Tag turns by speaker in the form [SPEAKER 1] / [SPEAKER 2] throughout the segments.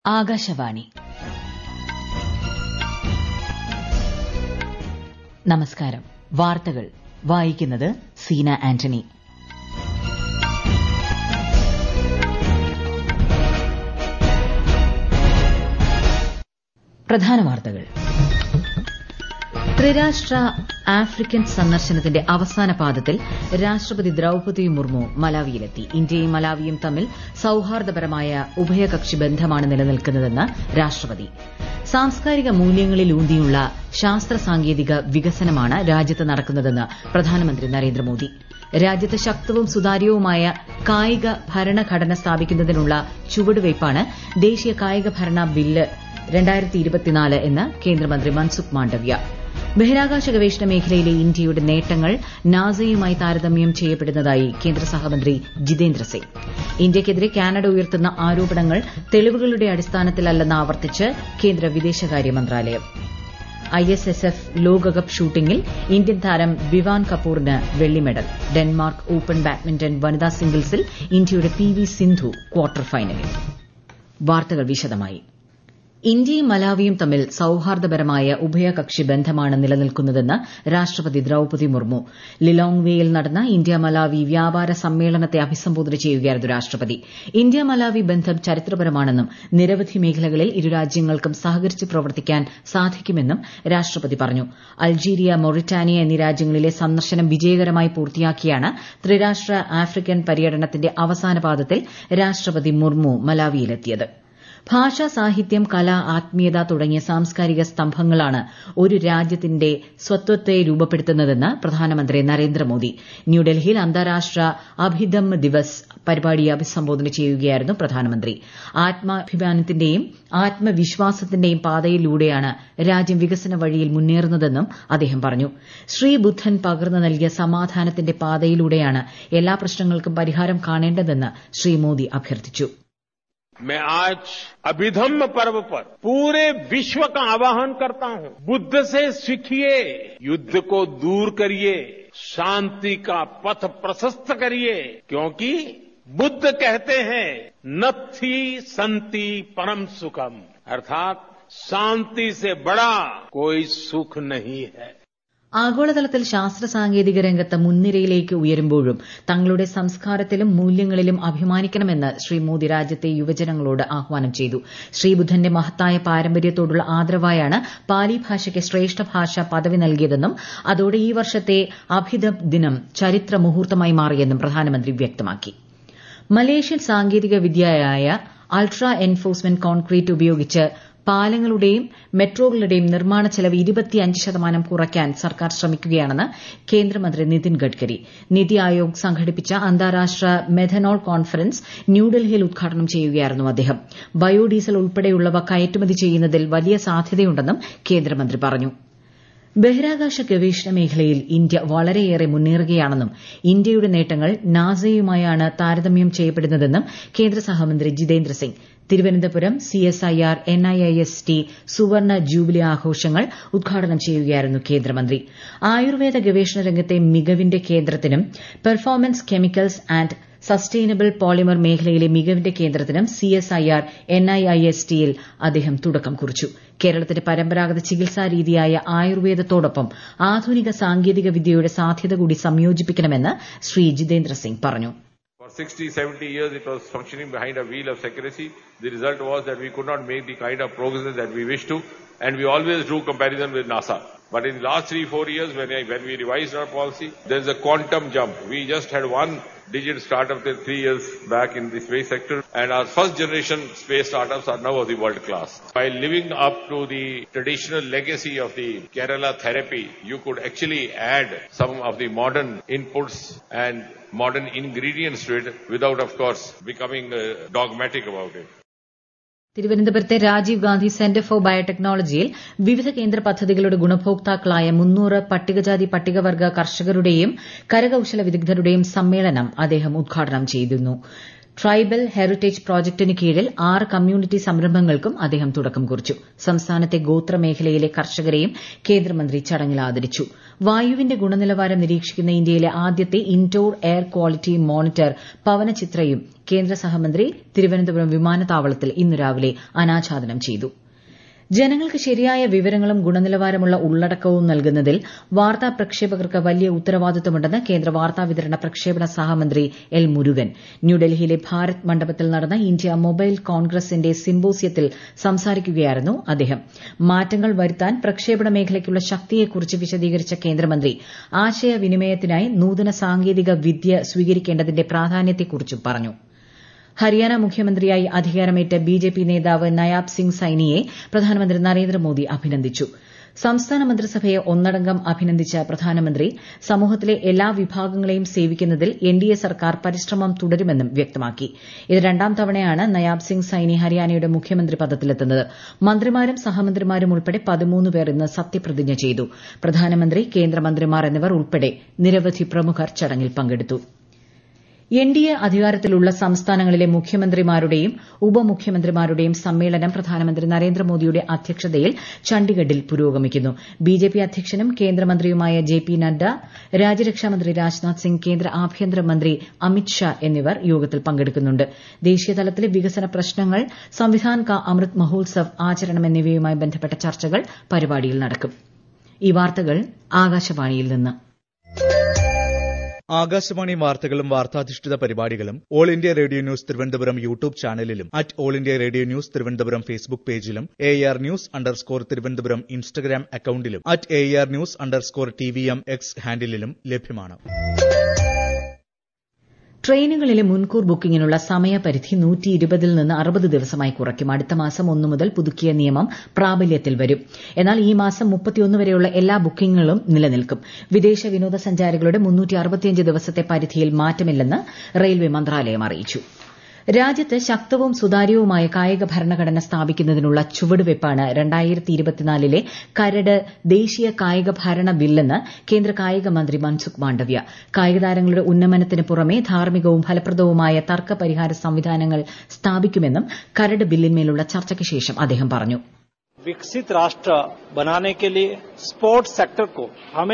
[SPEAKER 1] ആകാശവാണി നമസ്കാരം വാർത്തകൾ വായിക്കുന്നത് സീന ആന്റണി പ്രധാന വാർത്തകൾ ത്രിരാഷ്ട്ര ആഫ്രിക്കൻ സന്ദർശനത്തിന്റെ അവസാന പാദത്തിൽ രാഷ്ട്രപതി ദ്രൌപദി മുർമു മലാവിയിലെത്തി ഇന്ത്യയും മലാവിയും തമ്മിൽ സൌഹാർദ്ദപരമായ ഉഭയകക്ഷി ബന്ധമാണ് നിലനിൽക്കുന്നതെന്ന് രാഷ്ട്രപതി സാംസ്കാരിക മൂല്യങ്ങളിൽ ഊന്നിയുള്ള ശാസ്ത്ര സാങ്കേതിക വികസനമാണ് രാജ്യത്ത് നടക്കുന്നതെന്ന് പ്രധാനമന്ത്രി നരേന്ദ്രമോദി രാജ്യത്ത് ശക്തവും സുതാര്യവുമായ കായിക ഭരണഘടന സ്ഥാപിക്കുന്നതിനുള്ള ചുവടുവയ്പ്പാണ് ദേശീയ കായിക ഭരണ ബില്ല് എന്ന് കേന്ദ്രമന്ത്രി മൻസുഖ് മാണ്ഡവ്യ ബഹിരാകാശ ഗവേഷണ മേഖലയിലെ ഇന്ത്യയുടെ നേട്ടങ്ങൾ നാസയുമായി താരതമ്യം ചെയ്യപ്പെടുന്നതായി കേന്ദ്ര സഹമന്ത്രി ജിതേന്ദ്ര സിംഗ് ഇന്ത്യയ്ക്കെതിരെ കാനഡ ഉയർത്തുന്ന ആരോപണങ്ങൾ തെളിവുകളുടെ അടിസ്ഥാനത്തിലല്ലെന്ന് ആവർത്തിച്ച് കേന്ദ്ര വിദേശകാര്യ മന്ത്രാലയം ഐഎസ്എസ്എഫ് ലോകകപ്പ് ഷൂട്ടിംഗിൽ ഇന്ത്യൻ താരം വിവാൻ കപൂറിന് വെള്ളി മെഡൽ ഡെൻമാർക്ക് ഓപ്പൺ ബാഡ്മിന്റൺ വനിതാ സിംഗിൾസിൽ ഇന്ത്യയുടെ പി വി സിന്ധു ക്വാർട്ടർ ഫൈനലിൽ വാർത്തകൾ വിശദമായി ഇന്ത്യയും മലാവിയും തമ്മിൽ സൌഹാർദ്ദപരമായ ഉഭയകക്ഷി ബന്ധമാണ് നിലനിൽക്കുന്നതെന്ന് രാഷ്ട്രപതി ദ്രൌപദി മുർമു ലിലോങ്വേയിൽ നടന്ന ഇന്ത്യ മലാവി വ്യാപാര സമ്മേളനത്തെ അഭിസംബോധന ചെയ്യുകയായിരുന്നു രാഷ്ട്രപതി ഇന്ത്യ മലാവി ബന്ധം ചരിത്രപരമാണെന്നും നിരവധി മേഖലകളിൽ ഇരു രാജ്യങ്ങൾക്കും സഹകരിച്ച് പ്രവർത്തിക്കാൻ സാധിക്കുമെന്നും രാഷ്ട്രപതി പറഞ്ഞു അൾജീരിയ മൊറിറ്റാനിയ എന്നീ രാജ്യങ്ങളിലെ സന്ദർശനം വിജയകരമായി പൂർത്തിയാക്കിയാണ് ത്രിരാഷ്ട്ര ആഫ്രിക്കൻ പര്യടനത്തിന്റെ അവസാന പാദത്തിൽ രാഷ്ട്രപതി മുർമു മലാവിയിലെത്തിയത് ഭാഷ സാഹിത്യം കല ആത്മീയത തുടങ്ങിയ സാംസ്കാരിക സ്തംഭങ്ങളാണ് ഒരു രാജ്യത്തിന്റെ സ്വത്വത്തെ രൂപപ്പെടുത്തുന്നതെന്ന് പ്രധാനമന്ത്രി നരേന്ദ്രമോദി ന്യൂഡൽഹിയിൽ അന്താരാഷ്ട്ര അഭിദമ്മ് ദിവസ് പരിപാടിയെ അഭിസംബോധന ചെയ്യുകയായിരുന്നു പ്രധാനമന്ത്രി ആത്മാഭിമാനത്തിന്റെയും ആത്മവിശ്വാസത്തിന്റെയും പാതയിലൂടെയാണ് രാജ്യം വികസന വഴിയിൽ മുന്നേറുന്നതെന്നും അദ്ദേഹം പറഞ്ഞു ശ്രീബുദ്ധൻ പകർന്നു നൽകിയ സമാധാനത്തിന്റെ പാതയിലൂടെയാണ് എല്ലാ പ്രശ്നങ്ങൾക്കും പരിഹാരം കാണേണ്ടതെന്ന് ശ്രീ മോദി അഭ്യർത്ഥിച്ചു
[SPEAKER 2] मैं आज अभिधम्म पर्व पर पूरे विश्व का आह्वान करता हूं बुद्ध से सीखिए युद्ध को दूर करिए शांति का पथ प्रशस्त करिए क्योंकि बुद्ध कहते हैं नत्थी संति परम सुखम अर्थात शांति से बड़ा कोई सुख नहीं है
[SPEAKER 1] ആഗോളതലത്തിൽ ശാസ്ത്ര സാങ്കേതിക രംഗത്ത് മുൻനിരയിലേക്ക് ഉയരുമ്പോഴും തങ്ങളുടെ സംസ്കാരത്തിലും മൂല്യങ്ങളിലും അഭിമാനിക്കണമെന്ന് ശ്രീ മോദി രാജ്യത്തെ യുവജനങ്ങളോട് ആഹ്വാനം ചെയ്തു ശ്രീബുദ്ധന്റെ മഹത്തായ പാരമ്പര്യത്തോടുള്ള ആദരവായാണ് പാലി ഭാഷയ്ക്ക് ശ്രേഷ്ഠ ഭാഷ പദവി നൽകിയതെന്നും അതോടെ ഈ വർഷത്തെ അഭിദം ദിനം ചരിത്ര മുഹൂർത്തമായി മാറിയെന്നും പ്രധാനമന്ത്രി വ്യക്തമാക്കി മലേഷ്യൻ സാങ്കേതിക വിദ്യയായ അൾട്രാ എൻഫോഴ്സ്മെന്റ് കോൺക്രീറ്റ് ഉപയോഗിച്ച് പാലങ്ങളുടെയും മെട്രോകളുടെയും നിർമ്മാണ ചെലവ് ഇരുപത്തിയഞ്ച് ശതമാനം കുറയ്ക്കാൻ സർക്കാർ ശ്രമിക്കുകയാണെന്ന് കേന്ദ്രമന്ത്രി നിതിൻ ഗഡ്കരി നിതി ആയോഗ് സംഘടിപ്പിച്ച അന്താരാഷ്ട്ര മെഥനോൾ കോൺഫറൻസ് ന്യൂഡൽഹിയിൽ ഉദ്ഘാടനം ചെയ്യുകയായിരുന്നു അദ്ദേഹം ബയോഡീസൽ ഉൾപ്പെടെയുള്ളവ കയറ്റുമതി ചെയ്യുന്നതിൽ വലിയ സാധ്യതയുണ്ടെന്നും കേന്ദ്രമന്ത്രി പറഞ്ഞു ബഹിരാകാശ ഗവേഷണ മേഖലയിൽ ഇന്ത്യ വളരെയേറെ മുന്നേറുകയാണെന്നും ഇന്ത്യയുടെ നേട്ടങ്ങൾ നാസയുമായാണ് താരതമ്യം ചെയ്യപ്പെടുന്നതെന്നും കേന്ദ്ര സഹമന്ത്രി Jitendra Singh Thiruvananthapuram CSIR NIIS T സുവർണ ജൂബിലി ആഘോഷങ്ങൾ ഉദ്ഘാടനം ചെയ്യുകയായിരുന്നു കേന്ദ്രമന്ത്രി ആയുർവേദ ഗവേഷണ രംഗത്തെ മികവിന്റെ കേന്ദ്രത്തിനും performance chemicals and sustainable polymer മേഖലയിലെ മികവിന്റെ കേന്ദ്രത്തിനും സിഎസ്ഐആർ എൻഐഐഎസ് ടിയിൽ അദ്ദേഹം തുടക്കം കുറിച്ചു കേരളത്തിന്റെ പരമ്പരാഗത ചികിത്സാ രീതിയായ ആയുർവേദത്തോടൊപ്പം ആധുനിക സാങ്കേതിക വിദ്യയുടെ സാധ്യത കൂടി സംയോജിപ്പിക്കണമെന്ന് ശ്രീ ജിതേന്ദ്ര സിംഗ് പറഞ്ഞു
[SPEAKER 3] For 60, 70 years it was functioning behind a wheel of secrecy. The result was that we could not make the kind of progress that we wished to and we always drew comparison with NASA. But in the last three, four years when, I, when we revised our policy, there's a quantum jump. We just had one digit startup till three years back in the space sector and our first generation space startups are now of the world class. By living up to the traditional legacy of the Kerala therapy, you could actually add some of the modern inputs and modern ingredients to it without of course becoming uh, dogmatic about it.
[SPEAKER 1] തിരുവനന്തപുരത്തെ Rajiv Gandhi Centre for ബയോടെക്നോളജിയിൽ വിവിധ കേന്ദ്ര പദ്ധതികളുടെ ഗുണഭോക്താക്കളായ മുന്നൂറ് പട്ടികജാതി പട്ടികവർഗ കർഷകരുടെയും കരകൌശല വിദഗ്ധരുടെയും സമ്മേളനം അദ്ദേഹം ഉദ്ഘാടനം ചെയ്തിരുന്നു ട്രൈബൽ ഹെറിറ്റേജ് പ്രോജക്ടിന് കീഴിൽ ആറ് കമ്മ്യൂണിറ്റി സംരംഭങ്ങൾക്കും അദ്ദേഹം തുടക്കം കുറിച്ചു സംസ്ഥാനത്തെ ഗോത്ര മേഖലയിലെ കർഷകരെയും കേന്ദ്രമന്ത്രി ചടങ്ങിൽ ആദരിച്ചു വായുവിന്റെ ഗുണനിലവാരം നിരീക്ഷിക്കുന്ന ഇന്ത്യയിലെ ആദ്യത്തെ ഇൻഡോർ എയർ ക്വാളിറ്റി മോണിറ്റർ പവനചിത്രയും കേന്ദ്ര സഹമന്ത്രി തിരുവനന്തപുരം വിമാനത്താവളത്തിൽ ഇന്നു രാവിലെ അനാച്ഛാദനം ചെയ്തു ജനങ്ങൾക്ക് ശരിയായ വിവരങ്ങളും ഗുണനിലവാരമുള്ള ഉള്ളടക്കവും നൽകുന്നതിൽ വാർത്താ പ്രക്ഷേപകർക്ക് വലിയ ഉത്തരവാദിത്തമുണ്ടെന്ന് കേന്ദ്ര വാർത്താവിതരണ പ്രക്ഷേപണ സഹമന്ത്രി എൽ മുരുകൻ ന്യൂഡൽഹിയിലെ ഭാരത് മണ്ഡപത്തിൽ നടന്ന ഇന്ത്യ മൊബൈൽ കോൺഗ്രസിന്റെ സിംബോസിയത്തിൽ സംസാരിക്കുകയായിരുന്നു അദ്ദേഹം മാറ്റങ്ങൾ വരുത്താൻ പ്രക്ഷേപണ മേഖലയ്ക്കുള്ള ശക്തിയെക്കുറിച്ച് വിശദീകരിച്ച കേന്ദ്രമന്ത്രി ആശയവിനിമയത്തിനായി നൂതന സാങ്കേതിക വിദ്യ സ്വീകരിക്കേണ്ടതിന്റെ പ്രാധാന്യത്തെക്കുറിച്ചും പറഞ്ഞു ഹരിയാന മുഖ്യമന്ത്രിയായി അധികാരമേറ്റ ബിജെപി നേതാവ് നയാബ് സിംഗ് സൈനിയെ പ്രധാനമന്ത്രി നരേന്ദ്രമോദി അഭിനന്ദിച്ചു സംസ്ഥാന മന്ത്രിസഭയെ ഒന്നടങ്കം അഭിനന്ദിച്ച പ്രധാനമന്ത്രി സമൂഹത്തിലെ എല്ലാ വിഭാഗങ്ങളെയും സേവിക്കുന്നതിൽ എൻഡിഎ സർക്കാർ പരിശ്രമം തുടരുമെന്നും വ്യക്തമാക്കി ഇത് രണ്ടാം തവണയാണ് നയാബ് സിംഗ് സൈനി ഹരിയാനയുടെ മുഖ്യമന്ത്രി പദത്തിലെത്തുന്നത് മന്ത്രിമാരും സഹമന്ത്രിമാരും ഉൾപ്പെടെ പതിമൂന്ന് പേർ ഇന്ന് സത്യപ്രതിജ്ഞ ചെയ്തു പ്രധാനമന്ത്രി കേന്ദ്രമന്ത്രിമാർ എന്നിവർ ഉൾപ്പെടെ നിരവധി പ്രമുഖർ ചടങ്ങിൽ പങ്കെടുത്തു എൻഡിഎ അധികാരത്തിലുള്ള സംസ്ഥാനങ്ങളിലെ മുഖ്യമന്ത്രിമാരുടെയും ഉപമുഖ്യമന്ത്രിമാരുടെയും സമ്മേളനം പ്രധാനമന്ത്രി നരേന്ദ്രമോദിയുടെ അധ്യക്ഷതയിൽ ചണ്ഡിഗഡിൽ പുരോഗമിക്കുന്നു ബിജെപി അധ്യക്ഷനും കേന്ദ്രമന്ത്രിയുമായ ജെ പി നദ്ദ രാജ്യരക്ഷാമന്ത്രി രാജ്നാഥ് സിംഗ് കേന്ദ്ര ആഭ്യന്തരമന്ത്രി അമിത് ഷാ എന്നിവർ യോഗത്തിൽ പങ്കെടുക്കുന്നുണ്ട് ദേശീയതലത്തിലെ വികസന പ്രശ്നങ്ങൾ സംവിധാൻ കാ അമൃത് മഹോത്സവ് ആചരണം എന്നിവയുമായി ബന്ധപ്പെട്ട ചർച്ചകൾ പരിപാടിയിൽ നടക്കും ഈ വാർത്തകൾ ആകാശവാണിയിൽ നിന്ന്
[SPEAKER 4] ആകാശവാണി വാർത്തകളും വാർത്താധിഷ്ഠിത പരിപാടികളും all India radio news Thiruvananthapuram YouTube ചാനലിലും at all India radio news Thiruvananthapuram Facebook പേജിലും A R news underscore Thiruvananthapuram Instagram അക്കൌണ്ടിലും at A R news underscore T V M X ഹാൻഡിലും ലഭ്യമാണ്
[SPEAKER 1] ട്രെയിനുകളിലെ മുൻകൂർ ബുക്കിംഗിനുള്ള സമയപരിധി നൂറ്റി ഇരുപതിൽ നിന്ന് അറുപത് ദിവസമായി കുറയ്ക്കും അടുത്ത മാസം ഒന്നു മുതൽ പുതുക്കിയ നിയമം പ്രാബല്യത്തിൽ വരും എന്നാൽ ഈ മാസം മുപ്പത്തിയൊന്ന് വരെയുള്ള എല്ലാ ബുക്കിംഗുകളും നിലനിൽക്കും വിദേശ വിനോദസഞ്ചാരികളുടെ മുന്നൂറ്റി അറുപത്തിയഞ്ച് ദിവസത്തെ പരിധിയിൽ മാറ്റമില്ലെന്ന് റെയിൽവേ മന്ത്രാലയം അറിയിച്ചു രാജ്യത്ത് ശക്തവും സുതാര്യവുമായ കായിക ഭരണഘടന സ്ഥാപിക്കുന്നതിനുള്ള ചുവടുവയ്പ്പാണ് രണ്ടായിരത്തി ഇരുപത്തിനാലിലെ കരട് ദേശീയ കായിക ഭരണ ബില്ലെന്ന് കേന്ദ്ര കായിക മന്ത്രി മൻസുഖ് മാണ്ഡവ്യ കായിക താരങ്ങളുടെ ഉന്നമനത്തിന് പുറമെ ധാർമ്മികവും ഫലപ്രദവുമായ തർക്ക പരിഹാര സംവിധാനങ്ങൾ സ്ഥാപിക്കുമെന്നും കരട് ബില്ലിന്മേലുള്ള ചർച്ചയ്ക്ക് ശേഷം അദ്ദേഹം പറഞ്ഞു
[SPEAKER 5] विकसित राष्ट्र बनाने के लिए स्पोर्ट्स सेक्टर को हमें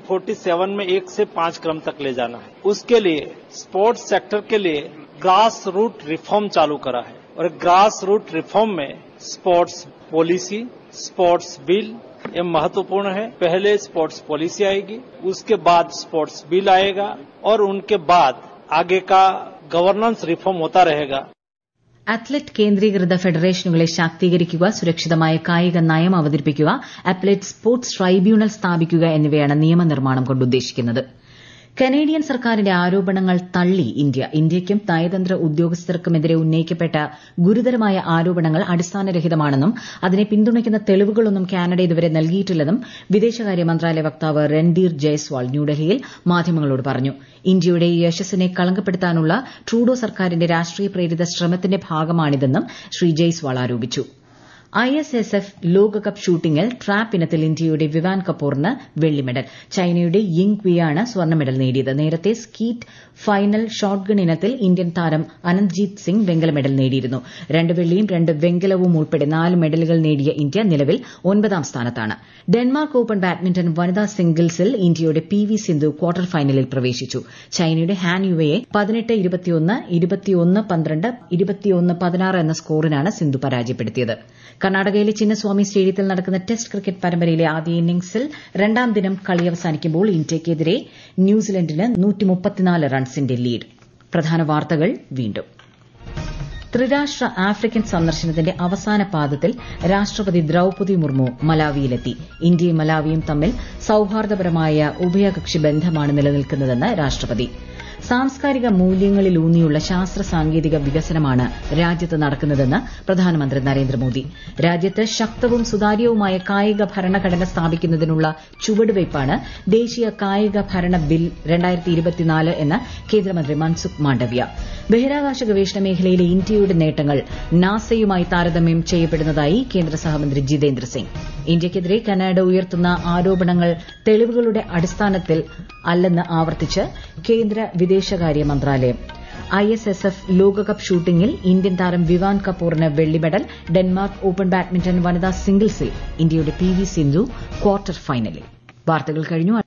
[SPEAKER 5] 2047 में एक से पांच क्रम तक ले जाना है उसके लिए स्पोर्ट्स सेक्टर के लिए ग्रास रूट रिफॉर्म चालू करा है और ग्रास रूट रिफॉर्म में स्पोर्ट्स पॉलिसी स्पोर्ट्स बिल ये महत्वपूर्ण है पहले स्पोर्ट्स पॉलिसी आएगी उसके बाद स्पोर्ट्स बिल आएगा और उनके बाद आगे का गवर्नेंस रिफॉर्म होता रहेगा
[SPEAKER 1] അത്ലറ്റ് കേന്ദ്രീകൃത ഫെഡറേഷനുകളെ ശാക്തീകരിക്കുക സുരക്ഷിതമായ കായിക നയം അവതരിപ്പിക്കുക അത്ലറ്റ് സ്പോർട്സ് ട്രൈബ്യൂണൽ സ്ഥാപിക്കുക എന്നിവയാണ് നിയമനിർമ്മാണം കൊണ്ട് ഉദ്ദേശിക്കുന്നത് കനേഡിയൻ സർക്കാരിന്റെ ആരോപണങ്ങൾ തള്ളി ഇന്ത്യ ഇന്ത്യയ്ക്കും നയതന്ത്ര ഉദ്യോഗസ്ഥർക്കുമെതിരെ ഉന്നയിക്കപ്പെട്ട ഗുരുതരമായ ആരോപണങ്ങൾ അടിസ്ഥാനരഹിതമാണെന്നും അതിനെ പിന്തുണയ്ക്കുന്ന തെളിവുകളൊന്നും കാനഡ ഇതുവരെ നൽകിയിട്ടില്ലെന്നും വിദേശകാര്യ മന്ത്രാലയ വക്താവ് രൺധീർ ജയ്സ്വാൾ ന്യൂഡൽഹിയിൽ മാധ്യമങ്ങളോട് പറഞ്ഞു ഇന്ത്യയുടെ യശസ്സിനെ കളങ്കപ്പെടുത്താനുള്ള ട്രൂഡോ സർക്കാരിന്റെ രാഷ്ട്രീയ പ്രേരിത ശ്രമത്തിന്റെ ഭാഗമാണിതെന്നും ശ്രീ ജയ്സ്വാൾ ആരോപിച്ചു ഐ എസ് എസ് എഫ് ലോകകപ്പ് ഷൂട്ടിംഗിൽ ട്രാപ്പ് ഇനത്തിൽ ഇന്ത്യയുടെ വിവാൻ കപൂറിന് വെള്ളി മെഡൽ ചൈനയുടെ യിങ് ക്വിയാണ് സ്വർണ്ണ മെഡൽ നേടിയത് നേരത്തെ സ്കീറ്റ് ഫൈനൽ ഷോട്ട്ഗൺ ഇനത്തിൽ ഇന്ത്യൻ താരം അനന്ത്ജീത് സിംഗ് വെങ്കല മെഡൽ നേടിയിരുന്നു രണ്ട് വെള്ളിയും രണ്ട് വെങ്കലവും ഉൾപ്പെടെ നാല് മെഡലുകൾ നേടിയ ഇന്ത്യ നിലവിൽ ഒൻപതാം സ്ഥാനത്താണ് ഡെൻമാർക്ക് ഓപ്പൺ ബാഡ്മിന്റൺ വനിതാ സിംഗിൾസിൽ ഇന്ത്യയുടെ പി വി സിന്ധു ക്വാർട്ടർ ഫൈനലിൽ പ്രവേശിച്ചു ചൈനയുടെ ഹാൻ യുവയെ പതിനെട്ട് ഇരുപത്തിയൊന്ന് ഇരുപത്തിയൊന്ന് പന്ത്രണ്ട് ഇരുപത്തിയൊന്ന് പതിനാറ് എന്ന സ്കോറിനാണ് സിന്ധു പരാജയപ്പെടുത്തിയത് കർണാടകയിലെ ചിന്നസ്വാമി സ്റ്റേഡിയത്തിൽ നടക്കുന്ന ടെസ്റ്റ് ക്രിക്കറ്റ് പരമ്പരയിലെ ആദ്യ ഇന്നിംഗ്സിൽ രണ്ടാം ദിനം കളി അവസാനിക്കുമ്പോൾ ഇന്ത്യയ്ക്കെതിരെ ന്യൂസിലൻഡിന് റൺസിന്റെ ലീഡ് പ്രധാന വാർത്തകൾ വീണ്ടും ത്രിരാഷ്ട്ര ആഫ്രിക്കൻ സന്ദർശനത്തിന്റെ അവസാന പാദത്തിൽ രാഷ്ട്രപതി ദ്രൌപതി മുർമു മലാവിയിലെത്തി ഇന്ത്യയും മലാവിയും തമ്മിൽ സൌഹാർദ്ദപരമായ ഉഭയകക്ഷി ബന്ധമാണ് നിലനിൽക്കുന്നതെന്ന് രാഷ്ട്രപതി സാംസ്കാരിക മൂല്യങ്ങളിലൂന്നിയുള്ള ശാസ്ത്ര സാങ്കേതിക വികസനമാണ് രാജ്യത്ത് നടക്കുന്നതെന്ന് പ്രധാനമന്ത്രി നരേന്ദ്രമോദി രാജ്യത്ത് ശക്തവും സുതാര്യവുമായ കായിക ഭരണഘടന സ്ഥാപിക്കുന്നതിനുള്ള ചുവടുവയ്പ്പാണ് ദേശീയ കായിക ഭരണ ബിൽ എന്ന് കേന്ദ്രമന്ത്രി മൻസുഖ് മാണ്ഡവ്യ ബഹിരാകാശ ഗവേഷണ മേഖലയിലെ ഇന്ത്യയുടെ നേട്ടങ്ങൾ നാസയുമായി താരതമ്യം ചെയ്യപ്പെടുന്നതായി കേന്ദ്ര സഹമന്ത്രി ജിതേന്ദ്ര സിംഗ് ഇന്ത്യയ്ക്കെതിരെ കനാഡ ഉയർത്തുന്ന ആരോപണങ്ങൾ തെളിവുകളുടെ അടിസ്ഥാനത്തിൽ അല്ലെന്ന് ആവർത്തിച്ച് കേന്ദ്ര വിദേശകാര്യ മന്ത്രാലയം ഐ എസ് എസ് എഫ് ലോകകപ്പ് ഷൂട്ടിംഗിൽ ഇന്ത്യൻ താരം വിവാൻ കപൂറിന് വെള്ളി മെഡൽ ഡെൻമാർക്ക് ഓപ്പൺ ബാഡ്മിന്റൺ വനിതാ സിംഗിൾസിൽ ഇന്ത്യയുടെ പി വി സിന്ധു ക്വാർട്ടർ ഫൈനലിൽ വാർത്തകൾ കഴിഞ്ഞു